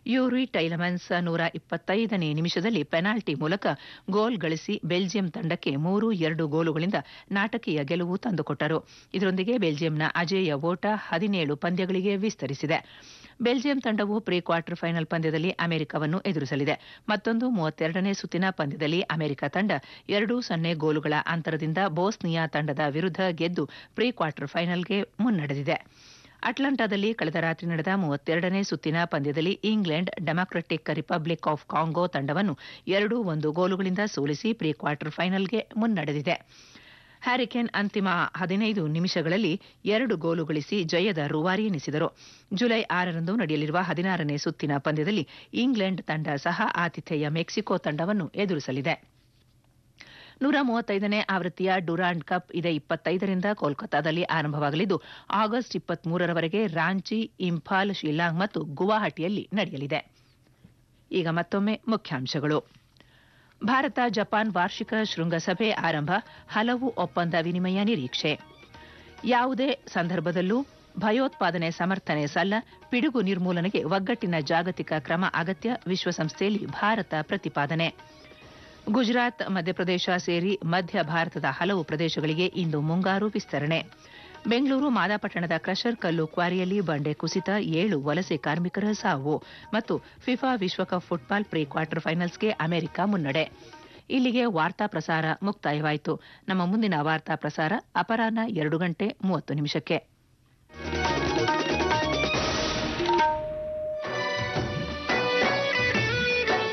Yuri ಟೈಲಮನ್ಸ್ ನೂರ ಇಪ್ಪತ್ತೈದನೇ ನಿಮಿಷದಲ್ಲಿ ಪೆನಾಲ್ಟಿ ಮೂಲಕ ಗೋಲ್ ಗಳಿಸಿ ಬೆಲ್ಜಿಯಂ ತಂಡಕ್ಕೆ ಮೂರು ಎರಡು ಗೋಲುಗಳಿಂದ ನಾಟಕೀಯ ಗೆಲುವು ತಂದುಕೊಟ್ಟರು ಇದರೊಂದಿಗೆ ಬೆಲ್ಜಿಯಂನ ಅಜೇಯ ಓಟ ಹದಿನೇಳು ಪಂದ್ಯಗಳಿಗೆ ವಿಸ್ತರಿಸಿದೆ ಬೆಲ್ಜಿಯಂ ತಂಡವು ಪ್ರೀ ಕ್ವಾರ್ಟರ್ ಫೈನಲ್ ಪಂದ್ಯದಲ್ಲಿ ಅಮೆರಿಕವನ್ನು ಎದುರಿಸಲಿದೆ ಮತ್ತೊಂದು ಮೂವತ್ತೆರಡನೇ ಸುತ್ತಿನ ಪಂದ್ಯದಲ್ಲಿ ಅಮೆರಿಕ ತಂಡ ಎರಡು ಸೊನ್ನೆ ಗೋಲುಗಳ ಅಂತರದಿಂದ ಬೋಸ್ನಿಯಾ ತಂಡದ ವಿರುದ್ಧ ಗೆದ್ದು ಪ್ರೀ ಕ್ವಾರ್ಟರ್ ಫೈನಲ್ಗೆ ಮುನ್ನಡೆದಿದೆ ಅಟ್ಲಾಂಟಾದಲ್ಲಿ ಕಳೆದ ರಾತ್ರಿ ನಡೆದ ಮೂವತ್ತೆರಡನೇ ಸುತ್ತಿನ ಪಂದ್ಯದಲ್ಲಿ England democratic republic of Congo ತಂಡವನ್ನು ಎರಡು ಒಂದು ಗೋಲುಗಳಿಂದ ಸೋಲಿಸಿ ಪ್ರೀ ಕ್ವಾರ್ಟರ್ ಫೈನಲ್ಗೆ ಮುನ್ನಡೆದಿದೆ ಹ್ಯಾರಿಕೇನ್ ಅಂತಿಮ ಹದಿನೈದು ನಿಮಿಷಗಳಲ್ಲಿ ಎರಡು ಗೋಲು ಗಳಿಸಿ ಜಯದ ರೂವಾರಿ ಎನಿಸಿದರು ಜುಲೈ ಆರರಂದು ನಡೆಯಲಿರುವ ಹದಿನಾರನೇ ಸುತ್ತಿನ ಪಂದ್ಯದಲ್ಲಿ ಇಂಗ್ಲೆಂಡ್ ತಂಡ ಸಹ ಆತಿಥೇಯ ಮೆಕ್ಸಿಕೋ ತಂಡವನ್ನು ಎದುರಿಸಲಿದೆ ನೂರ ಮೂವತ್ತೈದನೇ ಆವೃತ್ತಿಯ ಡುರಾಂಡ್ ಕಪ್ ಇದೇ ಇಪ್ಪತ್ತೈದರಿಂದ ಕೋಲ್ಕತಾದಲ್ಲಿ ಆರಂಭವಾಗಲಿದ್ದು ಆಗಸ್ಟ್ ಇಪ್ಪತ್ಮೂರರವರೆಗೆ ರಾಂಚಿ ಇಂಫಾಲ್ ಶಿಲ್ಲಾಂಗ್ ಮತ್ತು ಗುವಾಹಟಿಯಲ್ಲಿ ನಡೆಯಲಿದೆ ಈಗ ಮತ್ತೊಮ್ಮೆ ಮುಖ್ಯಾಂಶಗಳು ಭಾರತ ಜಪಾನ್ ವಾರ್ಷಿಕ ಶೃಂಗಸಭೆ ಆರಂಭ ಹಲವು ಒಪ್ಪಂದ ವಿನಿಮಯ ನಿರೀಕ್ಷೆ ಯಾವುದೇ ಸಂದರ್ಭದಲ್ಲೂ ಭಯೋತ್ಪಾದನೆ ಸಮರ್ಥನೆ ಸಲ್ಲ ಪಿಡುಗು ನಿರ್ಮೂಲನೆಗೆ ಒಗ್ಗಟ್ಟಿನ ಜಾಗತಿಕ ಕ್ರಮ ಅಗತ್ಯ ವಿಶ್ವಸಂಸ್ಥೆಯಲ್ಲಿ ಭಾರತ ಪ್ರತಿಪಾದನೆ ಗುಜರಾತ್ ಮಧ್ಯಪ್ರದೇಶ ಸೇರಿ ಮಧ್ಯ ಭಾರತದ ಹಲವು ಪ್ರದೇಶಗಳಿಗೆ ಇಂದು ಮುಂಗಾರು ವಿಸ್ತರಣೆ ಬೆಂಗಳೂರು ಮಾದಾಪಟ್ಟಣದ ಕ್ರಷರ್ ಕಲ್ಲು ಕ್ವಾರಿಯಲ್ಲಿ ಬಂಡೆ ಕುಸಿತ ಏಳು ವಲಸೆ ಕಾರ್ಮಿಕರ ಸಾವು ಮತ್ತು ಫಿಫಾ ವಿಶ್ವಕಪ್ ಫುಟ್ಬಾಲ್ ಪ್ರೀ ಕ್ವಾರ್ಟರ್ ಫೈನಲ್ಸ್ಗೆ ಅಮೆರಿಕ ಮುನ್ನಡೆ ಇಲ್ಲಿಗೆ ವಾರ್ತಾ ಪ್ರಸಾರ ಮುಕ್ತಾಯವಾಯಿತು ನಮ್ಮ ಮುಂದಿನ ವಾರ್ತಾ ಪ್ರಸಾರ ಅಪರಾಹ್ನ ಎರಡು ಗಂಟೆ ಮೂವತ್ತು ನಿಮಿಷಕ್ಕೆ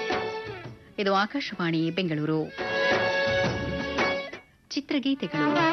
ಇದು ಆಕಾಶವಾಣಿ ಬೆಂಗಳೂರು ಚಿತ್ರಗೀತೆಗಳು